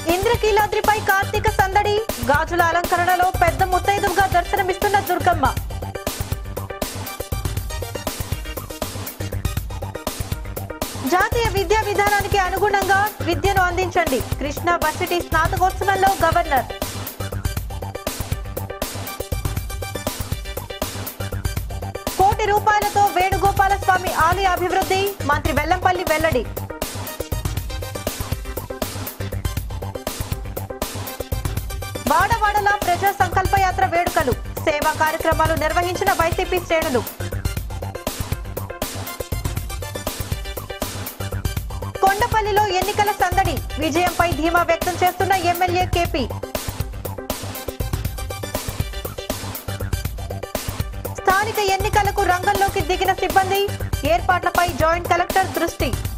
ఇంద్రకీలాద్రిపై కార్తీక సందడి గాజుల అలంకరణలో పెద్ద ముత్తైదుగా దర్శనమిస్తున్న దుర్గమ్మ జాతీయ విద్యా విధానానికి అనుగుణంగా విద్యను అందించండి కృష్ణా వర్సిటీ స్నాతకోత్సవంలో గవర్నర్ కోటి రూపాయలతో వేణుగోపాల స్వామి ఆలయ అభివృద్ధి మంత్రి వెల్లంపల్లి వెల్లడి వాడవాడలా ప్రజా సంకల్ప యాత్ర వేడుకలు సేవా కార్యక్రమాలు నిర్వహించిన వైసీపీ శ్రేణులు కొండపల్లిలో ఎన్నికల సందడి విజయంపై ధీమా వ్యక్తం చేస్తున్న ఎమ్మెల్యే కేపీ స్థానిక ఎన్నికలకు రంగంలోకి దిగిన సిబ్బంది ఏర్పాట్లపై జాయింట్ కలెక్టర్ దృష్టి